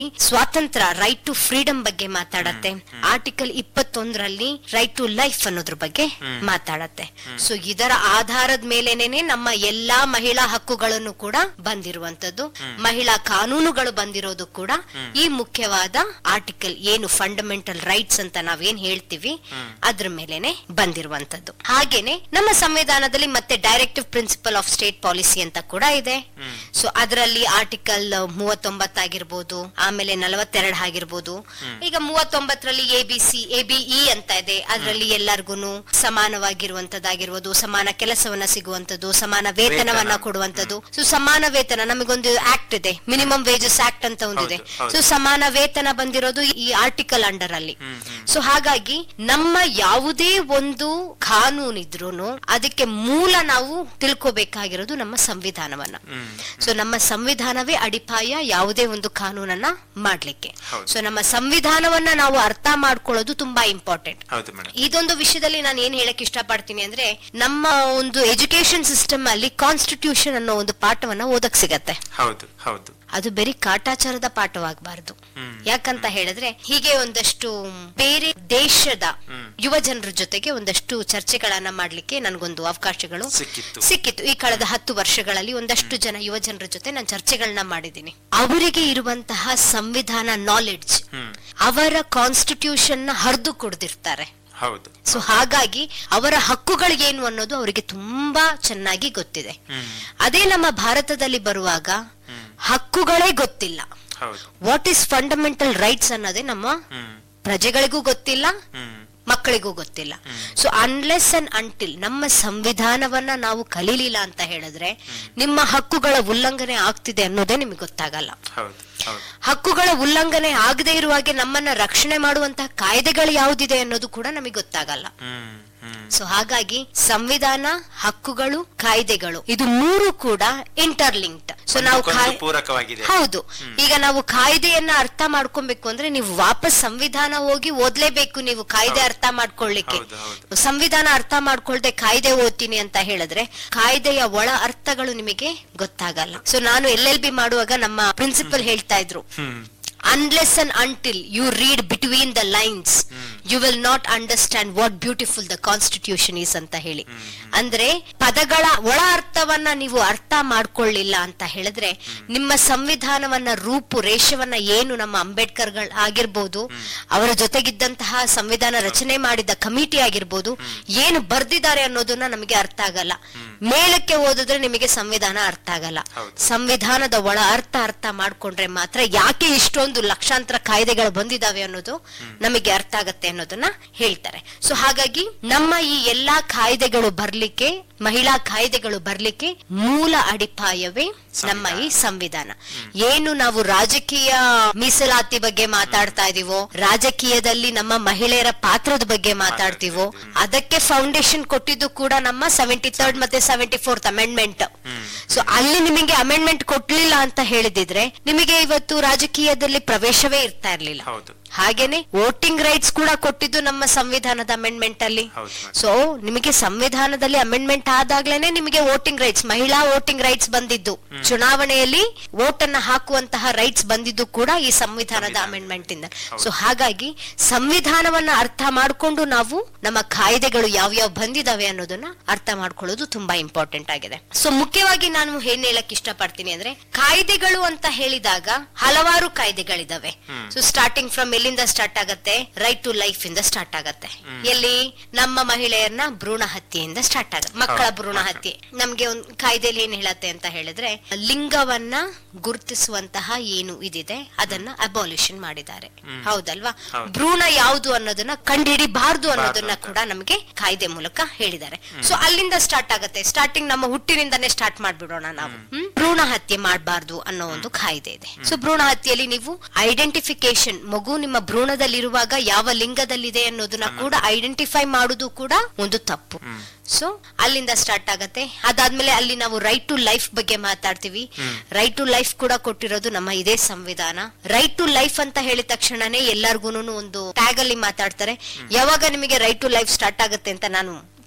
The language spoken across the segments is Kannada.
ಸ್ವಾತಂತ್ರ್ಯ ರೈಟ್ ಟು ಫ್ರೀಡಮ್ ಬಗ್ಗೆ ಮಾತಾಡತ್ತೆ ಆರ್ಟಿಕಲ್ ಇಪ್ಪತ್ತೊಂದರಲ್ಲಿ ರೈಟ್ ಟು ಲೈಫ್ ಅನ್ನೋದ್ರ ಬಗ್ಗೆ ಮಾತಾಡತ್ತೆ ಸೊ ಇದರ ಆಧಾರದ ಮೇಲೆನೆ ನಮ್ಮ ಎಲ್ಲಾ ಮಹಿಳಾ ಹಕ್ಕುಗಳನ್ನು ಕೂಡ ಬಂದಿರುವಂತದ್ದು ಮಹಿಳಾ ಕಾನೂನುಗಳು ಬಂದಿರೋದು ಕೂಡ ಈ ಮುಖ್ಯವಾದ ಆರ್ಟಿಕಲ್ ಏನು ಫಂಡಮೆಂಟಲ್ ರೈಟ್ಸ್ ಅಂತ ನಾವೇನ್ ಹೇಳ್ತೀವಿ ಅದ್ರ ಮೇಲೆನೆ ಬಂದಿರುವಂತದ್ದು ಹಾಗೇನೆ ನಮ್ಮ ಸಂವಿಧಾನದಲ್ಲಿ ಮತ್ತೆ directive principle of state policy ಅಂತ ಕೂಡ ಇದೆ ಸೊ ಅದರಲ್ಲಿ ಆರ್ಟಿಕಲ್ ಮೂವತ್ತೊಂಬತ್ತಾಗಿರ್ಬೋದು ಆಮೇಲೆ ನಲವತ್ತೆರಡು ಆಗಿರ್ಬೋದು ಈಗ ಮೂವತ್ತೊಂಬತ್ತರಲ್ಲಿ A B C A B E ಅಂತ ಇದೆ ಅದರಲ್ಲಿ ಎಲ್ಲರಿಗೂ ಸಮಾನವಾಗಿರುವಂತದ್ದಾಗಿರ್ಬೋದು ಸಮಾನ ಕೆಲಸವನ್ನ ಸಿಗುವಂತದ್ದು ಸಮಾನ ವೇತನವನ್ನ ವೇತನ. ಕೊಡುವಂತದ್ದು ಸೊ ಸಮಾನ ವೇತನ ನಮಗೊಂದು ಆಕ್ಟ್ ಇದೆ ಮಿನಿಮಮ್ ವೇಜಸ್ ಆಕ್ಟ್ ಅಂತ ಒಂದಿದೆ ಹೌದು, ಹೌದು. ಸೊ ಸಮಾನ ವೇತನ ಬಂದಿರೋದು ಈ ಆರ್ಟಿಕಲ್ ಅಂಡರ್ ಅಲ್ಲಿ ಸೊ ಹಾಗಾಗಿ ನಮ್ಮ ಯಾವುದೇ ಒಂದು ಕಾನೂನಿದ್ರೂನು ಅದಕ್ಕೆ ಮೂಲ ನಾವು ತಿಳ್ಕೋಬೇಕಾಗಿರೋದು ನಮ್ಮ ಸಂವಿಧಾನವನ್ನ ಸೊ ನಮ್ಮ ಸಂವಿಧಾನವೇ ಅಡಿಪಾಯ ಯಾವುದೇ ಒಂದು ಕಾನೂನನ್ನ ಮಾಡ್ಲಿಕ್ಕೆ ಹೌದು. ಸೊ ನಮ್ಮ ಸಂವಿಧಾನವನ್ನ ನಾವು ಅರ್ಥ ಮಾಡ್ಕೊಳ್ಳೋದು ತುಂಬಾ ಇಂಪಾರ್ಟೆಂಟ್ ಹೌದು ಮೇಡಮ್ ಇದೊಂದು ವಿಷಯದಲ್ಲಿ ನಾನು ಏನ್ ಹೇಳಕ್ ಇಷ್ಟಪಡ್ತೀನಿ ಅಂದ್ರೆ ನಮ್ಮ ಒಂದು ಎಜುಕೇಶನ್ ಸಿಸ್ಟಮ್ ಅಲ್ಲಿ ಕಾನ್ಸ್ಟಿಟ್ಯೂಷನ್ ಅನ್ನೋ ಒಂದು ಪಾಠವನ್ನ ಓದಕ್ ಸಿಗತ್ತೆ ಹೌದು ಹೌದು ಅದು ಬರೀ ಕಾಟಾಚಾರದ ಪಾಠವಾಗಬಾರದು ಹ್ಮ್. ಯಾಕಂತ ಹೇಳಿದ್ರೆ ಹೀಗೆ ಒಂದಷ್ಟು ಬೇರೆ ದೇಶದ ಯುವ ಜನರ ಜೊತೆಗೆ ಒಂದಷ್ಟು ಚರ್ಚೆಗಳನ್ನ ಮಾಡ್ಲಿಕ್ಕೆ ನನ್ಗೊಂದು ಅವಕಾಶಗಳು ಸಿಕ್ಕಿತ್ತು. ಸಿಕ್ಕಿತ್ತು ಈ ಕಳೆದ ಹತ್ತು ವರ್ಷಗಳಲ್ಲಿ ಒಂದಷ್ಟು ಜನ ಯುವ ಜನರ ಜೊತೆ ನಾನು ಚರ್ಚೆಗಳನ್ನ ಮಾಡಿದ್ದೀನಿ ಅವರಿಗೆ ಇರುವಂತಹ ಸಂವಿಧಾನ ನಾಲೆಡ್ಜ್ ಹ್ಮ್ ಅವರ ಕಾನ್ಸ್ಟಿಟ್ಯೂಷನ್ ನ ಹರಿದು ಕೊಡ್ದಿರ್ತಾರೆ ಹೌದು ಸೊ ಹಾಗಾಗಿ ಅವರ ಹಕ್ಕುಗಳು ಏನು ಅನ್ನೋದು ಅವರಿಗೆ ತುಂಬಾ ಚೆನ್ನಾಗಿ ಗೊತ್ತಿದೆ ಹ್ಮ್ ಅದೇ ನಮ್ಮ ಭಾರತದಲ್ಲಿ ಬರುವಾಗ ಹಕ್ಕುಗಳೇ ಗೊತ್ತಿಲ್ಲ ಹೌದು ವಾಟ್ ಈಸ್ ಫಂಡಮೆಂಟಲ್ ರೈಟ್ಸ್ ಅನ್ನೋದೇ ನಮ್ಮ ಹ್ಮ್ ಪ್ರಜೆಗಳಿಗೂ ಗೊತ್ತಿಲ್ಲ ಹ್ಮ್ ಮಕ್ಕಳಿಗೂ ಗೊತ್ತಿಲ್ಲ ಸೊ ಅನ್ಲೆಸ್ ಅಂಡ್ ಅಂಟಿಲ್ ನಮ್ಮ ಸಂವಿಧಾನವನ್ನ ನಾವು ಕಲೀಲಿಲ್ಲ ಅಂತ ಹೇಳಿದ್ರೆ ನಿಮ್ಮ ಹಕ್ಕುಗಳ ಉಲ್ಲಂಘನೆ ಆಗ್ತಿದೆ ಅನ್ನೋದೇ ನಿಮಗೆ ಗೊತ್ತಾಗಲ್ಲ ಹೌದು ಹೌದು ಹಕ್ಕುಗಳ ಉಲ್ಲಂಘನೆ ಆಗದೆ ಇರುವಾಗೆ ನಮ್ಮನ್ನ ರಕ್ಷಣೆ ಮಾಡುವಂತಹ ಕಾಯ್ದೆಗಳು ಯಾವುದಿದೆ ಅನ್ನೋದು ಕೂಡ ನಮಗೆ ಗೊತ್ತಾಗಲ್ಲ ಹ್ಮ್ ಹ್ಮ್ ಸೊ ಹಾಗಾಗಿ ಸಂವಿಧಾನ ಹಕ್ಕುಗಳು ಕಾಯ್ದೆಗಳು ಇದು ಮೂರು ಕೂಡ ಇಂಟರ್ಲಿಂಕ್ಡ್ ಸೊ ನಾವು ಒಂದಕ್ಕೊಂದು ಕಾಯ್- ಪೂರಕವಾಗಿದೆ ಹೌದು ಈಗ ನಾವು ಕಾಯ್ದೆಯನ್ನ ಅರ್ಥ ಮಾಡ್ಕೊಬೇಕು ಅಂದ್ರೆ ನೀವು ವಾಪಸ್ ಸಂವಿಧಾನ ಹೋಗಿ ಓದ್ಲೇಬೇಕು ನೀವು ಕಾಯ್ದೆ ಹೌದು. ಅರ್ಥ ಮಾಡ್ಕೊಳ್ಳಿಕ್ಕೆ ಹೌದು, ಹೌದು. ಸಂವಿಧಾನ ಅರ್ಥ ಮಾಡ್ಕೊಳ್ದೆ ಕಾಯ್ದೆ ಓದ್ತೀನಿ ಅಂತ ಹೇಳಿದ್ರೆ ಕಾಯ್ದೆಯ ಒಳ ಅರ್ಥಗಳು ನಿಮಗೆ ಗೊತ್ತಾಗಲ್ಲ ಸೊ ನಾನು ಎಲ್ ಎಲ್ ಬಿ ಮಾಡುವಾಗ ನಮ್ಮ ಪ್ರಿನ್ಸಿಪಲ್ ಹೇಳ್ತಾ ಇದ್ರು hmm unless and until you read between the lines you will not understand what beautiful the constitution is ಅಂತ ಹೇಳಿ ಅಂದ್ರೆ ಪದಗಳ ಒಳ ಅರ್ಥವನ್ನ ನೀವು ಅರ್ಥ ಮಾಡ್ಕೊಳ್ಳಿಲ್ಲ ಅಂತ ಹೇಳಿದ್ರೆ ನಿಮ್ಮ ಸಂವಿಧಾನವನ್ನ ರೂಪು ರೇಷವನ್ನ ಏನು ನಮ್ಮ ಅಂಬೇಡ್ಕರ್ ಆಗಿರ್ಬೋದು ಅವರ ಜೊತೆಗಿದ್ದಂತಹ ಸಂವಿಧಾನ ರಚನೆ ಮಾಡಿದ ಕಮಿಟಿ ಆಗಿರ್ಬೋದು ಏನು ಬರ್ದಿದ್ದಾರೆ ಅನ್ನೋದನ್ನ ನಮಗೆ ಅರ್ಥ ಆಗಲ್ಲ ಮೇಲಕ್ಕೆ ಓದಿದ್ರೆ ನಿಮಗೆ ಸಂವಿಧಾನ ಅರ್ಥ ಆಗಲ್ಲ ಹೌದು. ಸಂವಿಧಾನದ ಒಳ ಅರ್ಥ ಅರ್ಥ ಮಾಡ್ಕೊಂಡ್ರೆ ಮಾತ್ರ ಯಾಕೆ ಇಷ್ಟೊಂದು ಲಕ್ಷಾಂತರ ಕಾಯ್ದೆಗಳು ಬಂದಿದಾವೆ ಅನ್ನೋದು ನಮಗೆ ಅರ್ಥ ಆಗತ್ತೆ ಅನ್ನೋದನ್ನ ಹೇಳ್ತಾರೆ ಸೊ ಹಾಗಾಗಿ ನಮ್ಮ ಈ ಎಲ್ಲಾ ಕಾಯ್ದೆಗಳು ಬರ್ಲಿಕ್ಕೆ ಮಹಿಳಾ ಕಾಯ್ದೆಗಳು ಬರ್ಲಿಕ್ಕೆ ಮೂಲ ಅಡಿಪಾಯವೇ ನಮ್ಮ ಈ ಸಂವಿಧಾನ ಏನು ನಾವು ರಾಜಕೀಯ ಮೀಸಲಾತಿ ಬಗ್ಗೆ ಮಾತಾಡ್ತಾ ಇದೀವೋ ರಾಜಕೀಯದಲ್ಲಿ ನಮ್ಮ ಮಹಿಳೆಯರ ಪಾತ್ರದ ಬಗ್ಗೆ ಮಾತಾಡ್ತೀವೋ ಅದಕ್ಕೆ ಫೌಂಡೇಶನ್ ಕೊಟ್ಟಿದ್ದು ಕೂಡ ನಮ್ಮ ಸೆವೆಂಟಿ ಥರ್ಡ್ ಮತ್ತೆ ಸೆವೆಂಟಿ ಫೋರ್ತ್ ಅಮೆಂಡ್ಮೆಂಟ್ ಸೊ ಅಲ್ಲಿ ನಿಮಗೆ ಅಮೆಂಡ್ಮೆಂಟ್ ಕೊಡ್ಲಿಲ್ಲ ಅಂತ ಹೇಳಿದಿದ್ರೆ ನಿಮಗೆ ಇವತ್ತು ರಾಜಕೀಯದಲ್ಲಿ ಪ್ರವೇಶವೇ ಇರ್ತಾ ಇರ್ಲಿಲ್ಲ ಹೌದು ಹಾಗೇನೆ ವೋಟಿಂಗ್ ರೈಟ್ಸ್ ಕೂಡ ಕೊಟ್ಟಿದ್ದು ನಮ್ಮ ಸಂವಿಧಾನದ ಅಮೆಂಡ್ಮೆಂಟ್ ಅಲ್ಲಿ ಹೌದು madam. ಸೊ ನಿಮಗೆ ಸಂವಿಧಾನದಲ್ಲಿ ಅಮೆಂಡ್ಮೆಂಟ್ ಆದಾಗ್ಲೇನೆ ನಿಮಗೆ ವೋಟಿಂಗ್ ರೈಟ್ಸ್ ಮಹಿಳಾ ವೋಟಿಂಗ್ ರೈಟ್ಸ್ ಬಂದಿದ್ದು ಚುನಾವಣೆಯಲ್ಲಿ ವೋಟ್ ಅನ್ನ ಹಾಕುವಂತಹ ರೈಟ್ಸ್ ಬಂದಿದ್ದು ಕೂಡ ಈ ಸಂವಿಧಾನದ ಅಮೆಂಡ್ಮೆಂಟ್ ಇಂದ ಸೊ ಹಾಗಾಗಿ ಸಂವಿಧಾನವನ್ನ ಅರ್ಥ ಮಾಡ್ಕೊಂಡು ನಾವು ನಮ್ಮ ಕಾಯ್ದೆಗಳು ಯಾವ್ಯಾವ ಬಂದಿದಾವೆ ಅನ್ನೋದನ್ನ ಅರ್ಥ ಮಾಡ್ಕೊಳ್ಳೋದು ತುಂಬಾ ಇಂಪಾರ್ಟೆಂಟ್ ಆಗಿದೆ ಸೊ ಮುಖ್ಯವಾಗಿ ನಾನು ಏನ್ ಹೇಳಕ್ ಇಷ್ಟಪಡ್ತೀನಿ ಅಂದ್ರೆ ಕಾಯ್ದೆಗಳು ಅಂತ ಹೇಳಿದಾಗ ಹಲವಾರು ಕಾಯ್ದೆಗಳಿದಾವೆ ಸೊ ಸ್ಟಾರ್ಟಿಂಗ್ ಫ್ರಮ್ ಎಲ್ಲಿಂದ ಸ್ಟಾರ್ಟ್ ಆಗತ್ತೆ ರೈಟ್ ಟು ಲೈಫ್ ಇಂದ ಸ್ಟಾರ್ಟ್ ಆಗತ್ತೆ ಎಲ್ಲಿ ನಮ್ಮ ಮಹಿಳೆಯರನ್ನ ಭ್ರೂಣ ಹತ್ಯೆಯಿಂದ ಸ್ಟಾರ್ಟ್ ಆಗತ್ತೆ ಮಕ್ಕಳ ಹೌದು, ಭ್ರೂಣ ಮಕ್ಕಳ. ಹತ್ಯೆ ನಮ್ಗೆ ಒಂದ್ ಕಾಯ್ದೆಯಲ್ಲಿ ಏನ್ ಹೇಳತ್ತೆ ಅಂತ ಹೇಳಿದ್ರೆ ಲಿಂಗವನ್ನ ಗುರುತಿಸುವಂತಹ ಏನು ಇದಿದೆ ಅದನ್ನ ಅಬಾಲಿಷನ್ ಮಾಡಿದ್ದಾರೆ ಹೌದಲ್ವಾ ಹೌದು. ಭ್ರೂಣ ಯಾವುದು ಅನ್ನೋದನ್ನ ಕಂಡುಹಿಡಿಬಾರ್ದು ಅನ್ನೋದನ್ನ ಅಂತ. ಕೂಡ ನಮಗೆ ಕಾಯ್ದೆ ಮೂಲಕ ಹೇಳಿದ್ದಾರೆ ಸೊ ಅಲ್ಲಿಂದ ಸ್ಟಾರ್ಟ್ ಆಗತ್ತೆ ಸ್ಟಾರ್ಟಿಂಗ್ ನಮ್ಮ ಹುಟ್ಟಿನಿಂದಾನೇ ಸ್ಟಾರ್ಟ್ ಮಾಡ್ಬಿಡೋಣ ನಾವು ಹ್ಮ್? ಭ್ರೂಣ ಹತ್ಯೆ ಮಾಡಬಾರ್ದು ಅನ್ನೋ ಒಂದು ಕಾಯ್ದೆ ಇದೆ ಸೊ ಭ್ರೂಣ ಹತ್ಯೆಯಲ್ಲಿ ನೀವು ಐಡೆಂಟಿಫಿಕೇಶನ್ ಮಗು ನಿಮ್ಮ ಭ್ರೂಣದಲ್ಲಿರುವಾಗ ಯಾವ ಲಿಂಗದಲ್ಲಿದೆ ಅನ್ನೋದನ್ನ ಕೂಡ ಐಡೆಂಟಿಫೈ ಮಾಡುದು ಕೂಡ ಒಂದು ತಪ್ಪು ಸೊ ಅಲ್ಲಿಂದ ಸ್ಟಾರ್ಟ್ ಆಗತ್ತೆ ಅದಾದ್ಮೇಲೆ ಅಲ್ಲಿ ನಾವು ರೈಟ್ ಟು ಲೈಫ್ ಬಗ್ಗೆ ಮಾತಾಡ್ತೀವಿ ರೈಟ್ ಟು ಲೈಫ್ ಕೂಡ ಕೊಟ್ಟಿರೋದು ನಮ್ಮ ಇದೇ ಸಂವಿಧಾನ ರೈಟ್ ಟು ಲೈಫ್ ಅಂತ ಹೇಳಿದ ತಕ್ಷಣನೇ ಎಲ್ಲಾರ್ಗೂನು ಒಂದು ಟ್ಯಾಗ್ ಅಲ್ಲಿ ಮಾತಾಡ್ತಾರೆ ಯಾವಾಗ ನಿಮಗೆ ರೈಟ್ ಟು ಲೈಫ್ ಸ್ಟಾರ್ಟ್ ಆಗುತ್ತೆ ಅಂತ ನಾನು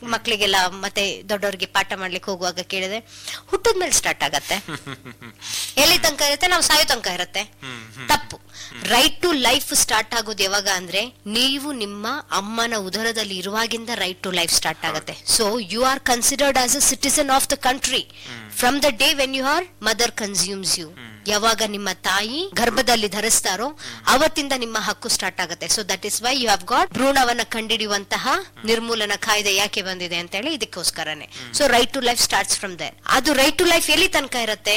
ಮಕ್ಳಿಗೆಲ್ಲ ಮತ್ತೆ ದೊಡ್ಡವ್ರಿಗೆ ಪಾಠ ಮಾಡ್ಲಿಕ್ಕೆ ಹೋಗುವಾಗ ಕೇಳಿದ್ರೆ ಹುಟ್ಟದ ಮೇಲೆ ಸ್ಟಾರ್ಟ್ ಆಗತ್ತೆ ಎಲ್ಲಿ ತನಕ ಇರುತ್ತೆ ನಾವು ಸಾಯೋ ತನಕ ಇರುತ್ತೆ ತಪ್ಪು ರೈಟ್ ಟು ಲೈಫ್ ಸ್ಟಾರ್ಟ್ ಆಗೋದು ಯಾವಾಗ ಅಂದ್ರೆ ನೀವು ನಿಮ್ಮ ಅಮ್ಮನ ಉದರದಲ್ಲಿ ಇರುವಾಗಿಂದ ರೈಟ್ ಟು ಲೈಫ್ ಸ್ಟಾರ್ಟ್ ಆಗುತ್ತೆ so you are considered as a citizen of the country from the day when you are mother consumes you ಯಾವಾಗ ನಿಮ್ಮ ತಾಯಿ ಗರ್ಭದಲ್ಲಿ ಧರಿಸ್ತಾರೋ ಅವತ್ತಿಂದ ನಿಮ್ಮ ಹಕ್ಕು ಸ್ಟಾರ್ಟ್ ಆಗುತ್ತೆ so that is why you have got ಭ್ರೂಣವನ್ನ ಕಂಡಿಡಿಯುವಂತಹ ನಿರ್ಮೂಲನ ಕಾಯ್ದೆ ಯಾಕೆ ಬಂದಿದೆ ಅಂತ ಹೇಳಿ ಇದಕ್ಕೋಸ್ಕರನೇ so right to life starts from there ಅದು ರೈಟ್ ಟು ಲೈಫ್ ಎಲ್ಲಿ ತನಕ ಇರುತ್ತೆ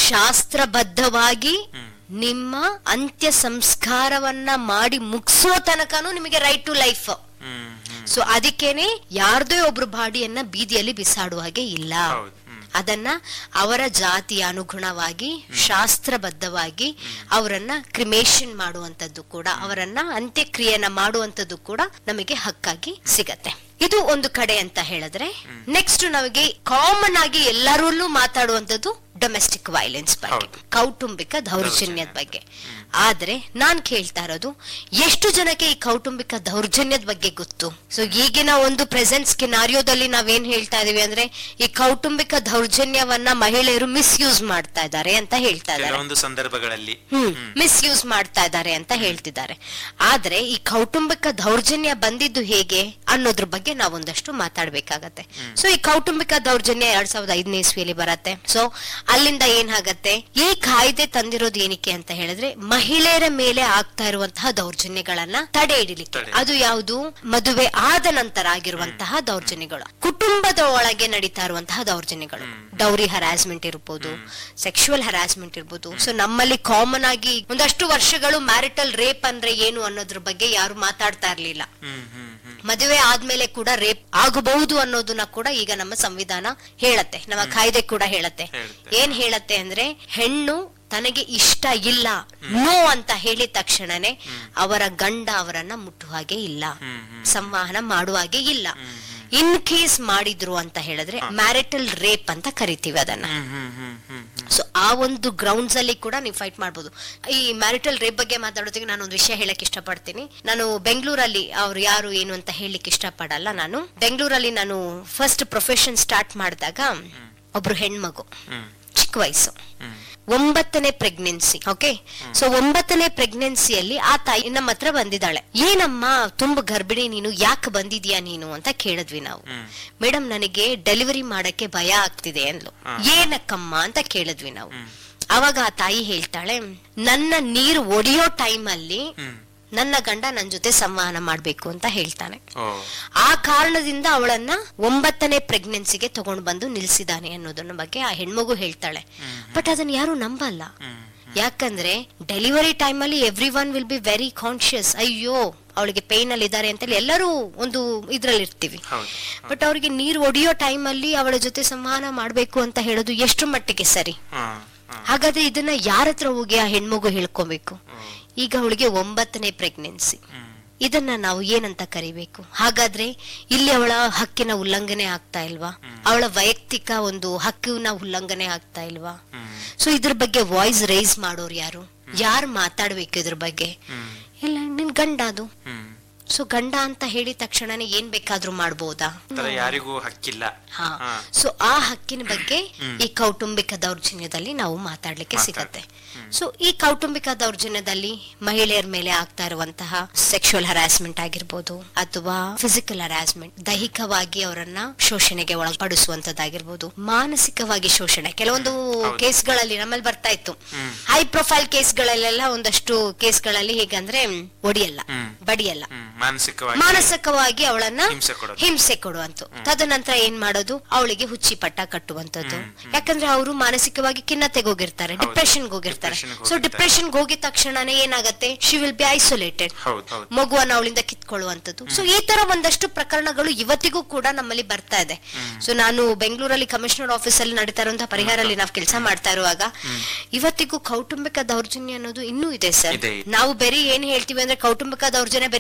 ಶಾಸ್ತ್ರಬದ್ಧವಾಗಿ ನಿಮ್ಮ ಅಂತ್ಯ ಸಂಸ್ಕಾರವನ್ನ ಮಾಡಿ ಮುಗಿಸೋ ತನಕನೂ ನಿಮಗೆ right to life hmm hmm so ಅದಕ್ಕೇನೆ ಯಾರ್ದೇ ಒಬ್ರು ಬಾಡಿಯನ್ನ ಬೀದಿಯಲ್ಲಿ ಬಿಸಾಡುವ ಹಾಗೆ ಇಲ್ಲ ಹೌದು ಹ್ಮ್ ಅದನ್ನ ಅವರ ಜಾತಿಯ ಅನುಗುಣವಾಗಿ ಶಾಸ್ತ್ರಬದ್ಧವಾಗಿ ಅವರನ್ನ ಕ್ರಿಮೇಷನ್ ಮಾಡುವಂತದ್ದು ಕೂಡ ಅವರನ್ನ ಅಂತ್ಯಕ್ರಿಯೆಯನ್ನ ಮಾಡುವಂತದ್ದು ಕೂಡ ನಮಗೆ ಹಕ್ಕಾಗಿ ಸಿಗತ್ತೆ ಇದು ಒಂದು ಕಡೆ ಅಂತ ಹೇಳಿದ್ರೆ ನೆಕ್ಸ್ಟ್ ನಮಗೆ ಕಾಮನ್ ಆಗಿ ಎಲ್ಲರಲ್ಲೂ ಮಾತಾಡುವಂತದ್ದು ಡೊಮೆಸ್ಟಿಕ್ ವೈಲೆನ್ಸ್ ಬಗ್ಗೆ ಹೌದು. ಕೌಟುಂಬಿಕ ದೌರ್ಜನ್ಯದ ಬಗ್ಗೆ ಆದ್ರೆ ನಾನ್ ಕೇಳ್ತಾ ಇರೋದು ಎಷ್ಟು ಜನಕ್ಕೆ ಈ ಕೌಟುಂಬಿಕ ದೌರ್ಜನ್ಯದ ಬಗ್ಗೆ ಗೊತ್ತು ಸೊ ಈಗಿನ ಒಂದು ಪ್ರೆಸೆಂಟ್ ಸ್ಕಿನಾರಿಯೋದಲ್ಲಿ ನಾವೇನ್ ಹೇಳ್ತಾ ಇದೀವಿ ಅಂದ್ರೆ ಈ ಕೌಟುಂಬಿಕ ದೌರ್ಜನ್ಯವನ್ನ ಮಹಿಳೆಯರು ಮಿಸ್ಯೂಸ್ ಮಾಡ್ತಾ ಇದ್ದಾರೆ ಅಂತ ಹೇಳ್ತಾ ಇದ್ದಾರೆ ಕೆಲವೊಂದು ಸಂದರ್ಭಗಳಲ್ಲಿ ಹ್ಮ್ ಮಿಸ್ಯೂಸ್ ಮಾಡ್ತಾ ಇದ್ದಾರೆ ಅಂತ ಹೇಳ್ತಿದ್ದಾರೆ ಆದ್ರೆ ಈ ಕೌಟುಂಬಿಕ ದೌರ್ಜನ್ಯ ಬಂದಿದ್ದು ಹೇಗೆ ಅನ್ನೋದ್ರ ಬಗ್ಗೆ ನಾವೊಂದಷ್ಟು ಮಾತಾಡ್ಬೇಕಾಗತ್ತೆ ಸೊ ಈ ಕೌಟುಂಬಿಕ ದೌರ್ಜನ್ಯ ಎರಡ್ ಸಾವಿರದ ಐದನೇ ಇಸ್ವಿಯಲ್ಲಿ ಬರತ್ತೆ ಸೊ ಅಲ್ಲಿಂದ ಏನಾಗತ್ತೆ ಈ ಕಾಯ್ದೆ ತಂದಿರೋದು ಏನಕ್ಕೆ ಅಂತ ಹೇಳಿದ್ರೆ ಮಹಿಳೆಯರ ಮೇಲೆ ಆಗ್ತಾ ಇರುವಂತಹ ದೌರ್ಜನ್ಯಗಳನ್ನ ತಡೆ ಹಿಡಿಲಿಕ್ಕೆ ತಡೆ. ಅದು ಯಾವುದು ಮದುವೆ ಆದ ನಂತರ ಆಗಿರುವಂತಹ ದೌರ್ಜನ್ಯಗಳು ಕುಟುಂಬದ ಒಳಗೆ ನಡೀತಾ ಇರುವಂತಹ ದೌರ್ಜನ್ಯಗಳು ಡೌರಿ ಹರಾಸ್ಮೆಂಟ್ ಇರ್ಬೋದು ಸೆಕ್ಷುವಲ್ ಹರಾಸ್ಮೆಂಟ್ ಇರ್ಬೋದು ಸೊ ನಮ್ಮಲ್ಲಿ ಕಾಮನ್ ಆಗಿ ಒಂದಷ್ಟು ವರ್ಷಗಳು ಮ್ಯಾರಿಟಲ್ ರೇಪ್ ಅಂದ್ರೆ ಏನು ಅನ್ನೋದ್ರ ಬಗ್ಗೆ ಯಾರು ಮಾತಾಡ್ತಾ ಇರ್ಲಿಲ್ಲ ಹ್ಮ್ ಹ್ಮ್ ಹ್ಮ್ ಮದುವೆ ಆದ್ಮೇಲೆ ಕೂಡ ರೇಪ್ ಆಗಬಹುದು ಅನ್ನೋದನ್ನ ಕೂಡ ಈಗ ನಮ್ಮ ಸಂವಿಧಾನ ಹೇಳತ್ತೆ ನಮ್ಮ ಕಾಯ್ದೆ ಕೂಡ ಹೇಳತ್ತೆ ಹೇಳುತ್ತೆ. ಏನ್ ಹೇಳತ್ತೆ ಅಂದ್ರೆ ಹೆಣ್ಣು ತನಗೆ ಇಷ್ಟ ಇಲ್ಲ ನೋ ಅಂತ ಹೇಳಿದ ತಕ್ಷಣನೇ ಅವರ ಗಂಡ ಅವರನ್ನ ಮುಟ್ಟುವ ಹಾಗೆ ಇಲ್ಲ ಹ್ಮ್ ಹ್ಮ್ ಸಂವಹನ ಮಾಡುವ ಹಾಗೆ ಇಲ್ಲ ಇನ್ ಕೇಸ್ ಮಾಡಿದ್ರು ಅಂತ ಹೇಳಿದ್ರೆ ಮ್ಯಾರಿಟಲ್ ರೇಪ್ ಅಂತ ಕರಿತೀವಿ ಅದನ್ನ ಹ್ಮ್ ಹ್ಮ್ ಹ್ಮ್ ಹ್ಮ್ ಹ್ಮ್ ಸೊ ಆ ಒಂದು ಗ್ರೌಂಡ್ಸ್ ಅಲ್ಲಿ ಕೂಡ ನೀವು ಫೈಟ್ ಮಾಡ್ಬೋದು ಈ ಮ್ಯಾರಿಟಲ್ ರೇಪ್ ಬಗ್ಗೆ ಮಾತಾಡೋದಕ್ಕೆ ನಾನು ಒಂದು ವಿಷಯ ಹೇಳಕ್ ಇಷ್ಟಪಡ್ತೀನಿ ನಾನು ಬೆಂಗಳೂರಲ್ಲಿ ಅವ್ರು ಯಾರು ಏನು ಅಂತ ಹೇಳಲಿಕ್ಕೆ ಇಷ್ಟಪಡಲ್ಲ ನಾನು ಬೆಂಗಳೂರಲ್ಲಿ ನಾನು ಫಸ್ಟ್ ಪ್ರೊಫೆಷನ್ ಸ್ಟಾರ್ಟ್ ಮಾಡಿದಾಗ ಒಬ್ರು ಹೆಣ್ಮಗು ಹ್ಮ್ ಚಿಕ್ಕ ವಯಸ್ಸು ಹ್ಮ್ ಒಂಬತ್ತನೇ ಪ್ರೆಗ್ನೆನ್ಸಿ ಓಕೆ ಸೊ ಒಂಬತ್ತನೇ ಪ್ರೆಗ್ನೆನ್ಸಿಯಲ್ಲಿ ಆ ತಾಯಿ ನಮ್ಮ ಹತ್ರ ಬಂದಿದ್ದಾಳೆ ಏನಮ್ಮ ತುಂಬಾ ಗರ್ಭಿಣಿ ನೀನು ಯಾಕೆ ಬಂದಿದ್ಯಾ ನೀನು ಅಂತ ಕೇಳಿದ್ವಿ ನಾವು ಹ್ಮ್. ಮೇಡಮ್ ನನಗೆ ಡೆಲಿವರಿ ಮಾಡಕ್ಕೆ ಭಯ ಆಗ್ತಿದೆ ಅಂದ್ಲು ಏನಕ್ಕಮ್ಮ ಅಂತ ಕೇಳಿದ್ವಿ ನಾವು ಅವಾಗ ಆ ತಾಯಿ ಹೇಳ್ತಾಳೆ ನನ್ನ ನೀರು ಒಡೆಯೋ ಟೈಮಲ್ಲಿ ಹ್ಮ್ ನನ್ನ ಗಂಡ ನನ್ ಜೊತೆ ಸಂವಹನ ಮಾಡ್ಬೇಕು ಅಂತ ಹೇಳ್ತಾನೆ ಓ ಆ ಕಾರಣದಿಂದ ಅವಳನ್ನ ಒಂಬತ್ತನೇ ಪ್ರೆಗ್ನೆನ್ಸಿಗೆ ತಗೊಂಡು ಬಂದು ನಿಲ್ಸಿದಾನೆ ಅನ್ನೋದನ್ನ ಬಗ್ಗೆ ಆ ಹೆಣ್ಮಗು ಹೇಳ್ತಾಳೆ ಬಟ್ ಅದನ್ನ ಯಾರು ನಂಬಲ್ಲ ಹ್ಮ್ ಯಾಕಂದ್ರೆ ಡೆಲಿವರಿ ಟೈಮ್ ಅಲ್ಲಿ every one will be very conscious ಅಯ್ಯೋ ಅವಳಿಗೆ ಪೇನ್ ಅಲ್ಲಿ ಇದ್ದಾರೆ ಅಂತೇಳಿ ಎಲ್ಲರೂ ಒಂದು ಇದ್ರಲ್ಲಿ ಇರ್ತೀವಿ ಹೌದು ಬಟ್ ಅವ್ರಿಗೆ ನೀರು ಒಡೆಯೋ ಟೈಮ್ ಅಲ್ಲಿ ಅವಳ ಜೊತೆ ಸಂವಹನ ಮಾಡ್ಬೇಕು ಅಂತ ಹೇಳೋದು ಎಷ್ಟು ಮಟ್ಟಿಗೆ ಸರಿ ಹಾ ಹಾ ಹಾಗಾದ್ರೆ ಇದನ್ನ ಯಾರ ಹತ್ರ ಹೋಗಿ ಆ ಹೆಣ್ಮಗು ಹೇಳ್ಕೊಬೇಕು ಈಗ ಅವಳಿಗೆ ಒಂಬತ್ತನೇ ಪ್ರೆಗ್ನೆನ್ಸಿ ಹ್ಮ್ ಇದನ್ನ ನಾವು ಏನಂತ ಕರಿಬೇಕು ಹಾಗಾದ್ರೆ ಇಲ್ಲಿ ಅವಳ ಹಕ್ಕಿನ ಉಲ್ಲಂಘನೆ ಆಗ್ತಾ ಇಲ್ವಾ ಅವಳ ವೈಯಕ್ತಿಕ ಒಂದು ಹಕ್ಕಿನ ಉಲ್ಲಂಘನೆ ಆಗ್ತಾ ಇಲ್ವಾ ಹ್ಮ್ ಸೊ ಇದ್ರ ಬಗ್ಗೆ ವಾಯ್ಸ್ ರೈಸ್ ಮಾಡೋರು ಯಾರು ಯಾರು ಮಾತಾಡ್ಬೇಕು ಇದ್ರ ಬಗ್ಗೆ ಹ್ಮ್ ಇಲ್ಲ ನಿನ್ ಗಂಡ ಅದು ಹ್ಮ್ ಸೊ ಗಂಡ ಅಂತ ಹೇಳಿದ ತಕ್ಷಣನೇ ಏನ್ ಬೇಕಾದ್ರೂ ಮಾಡ್ಬೋದಾ ತರ ಯಾರಿಗೂ ಹಕ್ಕಿಲ್ಲ ಹಾ ಹಾ. ಸೊ ಆ ಹಕ್ಕಿನ ಬಗ್ಗೆ ಈ ಕೌಟುಂಬಿಕ ದೌರ್ಜನ್ಯದಲ್ಲಿ ನಾವು ಮಾತಾಡ್ಲಿಕ್ಕೆ ಸಿಗತ್ತೆ ಸೊ ಈ ಕೌಟುಂಬಿಕ ದೌರ್ಜನ್ಯದಲ್ಲಿ ಮಹಿಳೆಯರ ಮೇಲೆ ಆಗ್ತಾ ಇರುವಂತಹ ಸೆಕ್ಷುವಲ್ ಹರಾಸ್ಮೆಂಟ್ ಆಗಿರ್ಬೋದು ಅಥವಾ ಫಿಸಿಕಲ್ ಹರಾಸ್ಮೆಂಟ್ ದೈಹಿಕವಾಗಿ ಅವರನ್ನ ಶೋಷಣೆಗೆ ಒಳಪಡಿಸುವಂತದ್ದಾಗಿರ್ಬೋದು ಮಾನಸಿಕವಾಗಿ ಶೋಷಣೆ ಕೆಲವೊಂದು ಕೇಸ್ಗಳಲ್ಲಿ ನಮ್ಮಲ್ಲಿ ಬರ್ತಾ ಇತ್ತು ಹೈ ಪ್ರೊಫೈಲ್ ಕೇಸ್ಗಳಲ್ಲೆಲ್ಲ ಒಂದಷ್ಟು ಕೇಸ್ಗಳಲ್ಲಿ ಹೇಗಂದ್ರೆ ಒಡಿಯಲ್ಲ ಹ್ಮ್. ಬಡಿಯಲ್ಲ ಹ್ಮ್ ಮಾನಸಿಕವಾಗಿ ಮಾನಸಿಕವಾಗಿ ಅವಳನ್ನ ಹಿಂಸೆ ಕೊಡೋದು. ಹಿಂಸೆ ಕೊಡುವಂತ ತದನಂತರ ಏನ್ ಮಾಡೋದು ಅವಳಿಗೆ ಹುಚ್ಚಿ ಪಟ್ಟ ಕಟ್ಟುವಂತದ್ದು ಯಾಕಂದ್ರೆ ಅವರು ಮಾನಸಿಕವಾಗಿ ಖಿನ್ನತೆಗೆ ಹೋಗಿರ್ತಾರೆ ಡಿಪ್ರೆಷನ್ ಹೋಗಿರ್ತಾರೆ Depression ಗೆ ಸೊ ಹೋಗಿರ್ತಾರೆ. ಡಿಪ್ರೆಷನ್ ಹೋಗಿದ ತಕ್ಷಣನೇ ಏನಾಗತ್ತೆ ಶಿ ವಿಲ್ ಬಿ ಐಸೋಲೇಟೆಡ್ ಹೌದು ಹೌದು ಮಗುವನ್ನ ಅವಳಿಂದ ಕಿತ್ಕೊಳ್ಳುವಂತದ್ದು ಸೊ ಈ ತರ ಒಂದಷ್ಟು ಪ್ರಕರಣಗಳು ಇವತ್ತಿಗೂ ಕೂಡ ನಮ್ಮಲ್ಲಿ ಬರ್ತಾ ಇದೆ ಸೊ ನಾನು ಬೆಂಗಳೂರಲ್ಲಿ ಕಮಿಷನರ್ ಆಫೀಸ್ ಅಲ್ಲಿ ನಡೀತಾ ಇರುವಂತಹ ಪರಿಹಾರಲ್ಲಿ ನಾವು ಕೆಲಸ ಮಾಡ್ತಾ ಇರುವಾಗ ಇವತ್ತಿಗೂ ಕೌಟುಂಬಿಕ ದೌರ್ಜನ್ಯ ಅನ್ನೋದು ಇನ್ನೂ ಇದೆ ಸರ್ ಇದೆ. ನಾವು ಬರೀ ಏನ್ ಹೇಳ್ತೀವಿ ಅಂದ್ರೆ ಕೌಟುಂಬಿಕ ದೌರ್ಜನ್ಯ ಬರೀ ಹಳ್ಳಿಯಲ್ಲಿ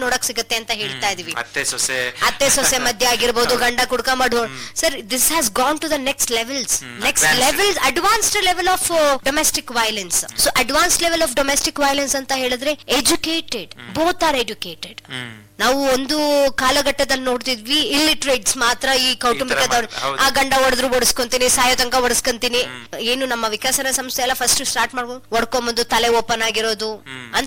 ನೋಡಕ್ ಸಿಗುತ್ತೆ ಅಂತ ಹೇಳ್ತಾ ಇದೀವಿ ಅತ್ತೆ ಸೊಸೆ ಅತ್ತೆ ಸೊಸೆ ಮಧ್ಯೆ ಆಗಿರ್ಬೋದು ಗಂಡ ಕುಡ್ಕ ಮಾಡ್ಬೋದು sir this has gone to the next levels next advanced. Levels advanced level of domestic violence so advance level of domestic violence ಅಂತ ಹೇಳಿದ್ರೆ educated both are educated hmm ನಾವು ಒಂದು ಕಾಲಘಟ್ಟದಲ್ಲಿ ನೋಡ್ತಿದ್ವಿ ಇಲ್ಲಿಟ್ರೇಟ್ಸ್ ಮಾತ್ರ ಈ ಕೌಟುಂಬಿಕದವ್ರು ಮಾಡ್- ಹೌದು. ಆ ಗಂಡ ಹೊಡೆದ್ರು ಹೊಡಿಸ್ಕೊಂತೀನಿ ಸಾಯೋ ತನಕ ಹೊಡಿಸ್ಕೊಂತೀನಿ ಏನು ನಮ್ಮ ವಿಕಸನ ಸಂಸ್ಥೆ ಎಲ್ಲ ಫಸ್ಟ್ ಸ್ಟಾರ್ಟ್ ಮಾಡ್ಕೊಂಡು ಹೊಡ್ಕೊಂಬಂದು ತಲೆ ಓಪನ್ ಆಗಿರೋದು